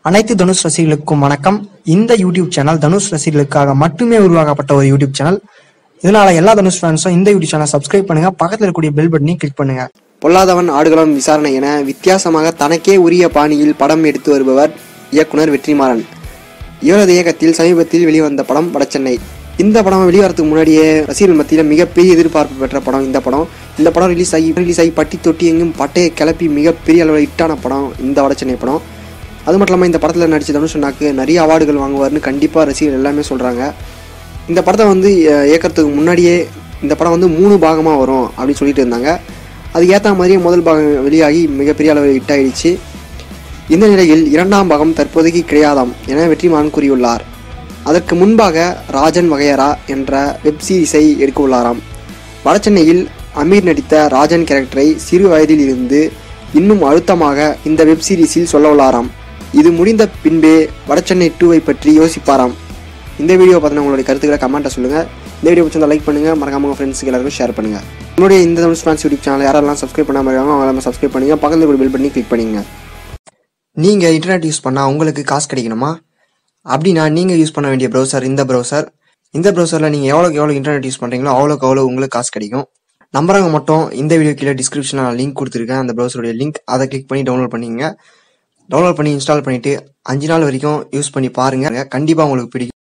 அனைத்து தனுஷ் ரசிகர்களுக்கும் வணக்கம் இந்த யூடியூப் சேனல் தனுஷ் ரசிகர்களுக்காக மட்டுமே உருவாக்கப்பட்ட ஒரு யூடியூப் சேனல் இதனால எல்லா தனுஷ் ஃபேன்ஸும் இந்த யூடியூப் சேனல் சப்ஸ்கிரைப் பண்ணுங்க பக்கத்துல இருக்கக்கூடிய பெல் பட்டனையும் கிளிக் பண்ணுங்க பொல்லாதவன் ஆடுகளம் விசாரணை என வித்தியாசமாக தனக்கே உரிய பாணியில் படம் எடுத்து வருபவர் இயக்குனர் வெற்றிமாறன் இவரது இயக்கத்தில் சமீபத்தில் வெளிவந்த படம் வடச்சென்னை இந்த படம் வெளிவரத்துக்கு முன்னாடியே ரசிகர்கள் மத்தியில் மிகப்பெரிய எதிர்பார்ப்பு பெற்ற படம் இந்த படம் இந்த படம் ரிலீஸ் ஆகி ரிலீஸ் ஆகி பட்டி தொட்டி எங்கும் பட்டையை கிளப்பி மிகப்பெரிய அளவில் ஹிட்டான படம் இந்த வடச்சென்னை படம் அது மட்டும் இல்லாமல் இந்த படத்தில் நடித்த தனுஷ் அண்ணாக்கு நிறைய அவார்டுகள் வாங்குவார்னு கண்டிப்பாக ரசிகர்கள் எல்லாமே சொல்கிறாங்க இந்த படத்தை வந்து அஹ், இயக்கறதுக்கு முன்னாடியே இந்த படம் வந்து மூணு பாகமாக வரும் அப்படின்னு சொல்லிட்டு இருந்தாங்க அதுக்கு ஏற்ற மாதிரியே முதல் பாகம் வெளியாகி மிகப்பெரிய அளவில் ஹிட் ஆயிடுச்சு இந்த நிலையில் இரண்டாம் பாகம் தற்போதைக்கு கிடையாதாம் என வெற்றிமாறன் கூறியுள்ளார் அதற்கு முன்பாக ராஜன் வகையரா என்ற வெப் சீரிஸை எடுக்க உள்ளாராம் வடசென்னையில் அமீர் நடித்த ராஜன் கேரக்டரை சிறு வயதில் இருந்து இன்னும் அழுத்தமாக இந்த வெப் சீரிஸில் சொல்ல உள்ளாராம் இது முடிந்த பின்பே வடசென்னை டூவை பற்றி யோசிப்பாராம் இந்த வீடியோ பார்த்தினா உங்களுடைய கருத்துக்களை கமெண்ட்டை சொல்லுங்கள் இந்த வீடியோ பிடிச்சிருந்தா லைக் பண்ணுங்கள் மறக்காம உங்கள் ஃப்ரெண்ட்ஸுக்கு எல்லாருக்கும் ஷேர் பண்ணுங்கள் உங்களுடைய இந்த தமிழ் ஃப்ரான்ஸ் யூடியூப் சேனல் யாரெல்லாம் சப்ஸ்கிரைப் பண்ணாமல் இருக்காங்க அவங்க எல்லாமே சப்ஸ்கிரைப் பண்ணுங்க பக்கத்தில் ஒரு பெல் பண்ணி கிளிக் பண்ணிங்க நீங்க இன்டர்நெட் யூஸ் பண்ணா உங்களுக்கு காசு கிடைக்கணுமா அப்படின்னா நீங்க யூஸ் பண்ண வேண்டிய ப்ரௌசர் இந்த ப்ரௌசர் இந்த ப்ரௌசர்ல நீங்க எவ்வளோக்கு எவ்வளோ இன்டர்நெட் யூஸ் பண்றீங்களோ அவ்வளோக்கு அவ்வளோ உங்களுக்கு காசு கிடைக்கும் நம்புறவங்க மட்டும் இந்த வீடியோ கீழே டிஸ்கிரிப்ஷனில் நான் லிங்க் கொடுத்துருக்கேன் அந்த ப்ரௌசருடைய லிங்க் அதை கிளிக் பண்ணி டவுன்லோட் பண்ணிங்க டவுன்லோட் பண்ணி இன்ஸ்டால் பண்ணிட்டு அஞ்சு நாள் வரைக்கும் யூஸ் பண்ணி பாருங்க கண்டிப்பா உங்களுக்கு பிடிக்கும்